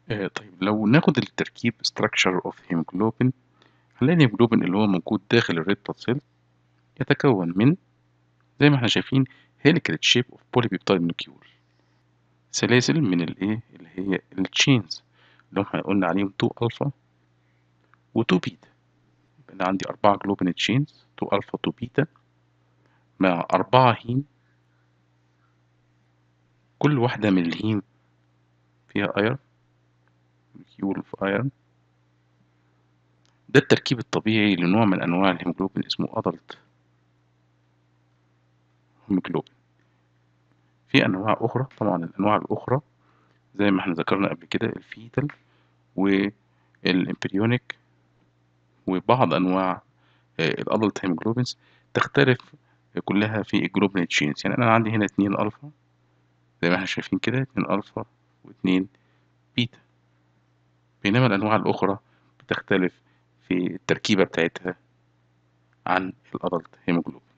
آه طيب لو ناخد التركيب structure of hemoglobin هنلاقي الهيموجلوبين اللي هو موجود داخل الريد بلاد سيل يتكون من زي ما احنا شايفين هيليكال شيب اوف بوليبيبتايد مولكيول سلاسل من الايه اللي هي التشينز اللي هم قلنا عليهم 2 الفا و2 بيتا يبقى انا عندي أربعة جلوبين تشينز 2 الفا 2 بيتا مع أربعة هيم كل واحدة من الهيم فيها ايرون مولكيول اوف ايرون ده التركيب الطبيعي لنوع من انواع الهيموجلوبين اسمه ادلت هيموجلوبين في انواع اخرى طبعا الانواع الاخرى زي ما احنا ذكرنا قبل كده الفيتال والامبريونيك وبعض انواع الادلت هيموجلوبينز تختلف كلها في الجلوبين تشينز يعني انا عندي هنا اتنين الفا زي ما احنا شايفين كده اتنين الفا واتنين بيتا بينما الانواع الاخرى بتختلف في التركيبة بتاعتها عن الادلت هيموجلوبين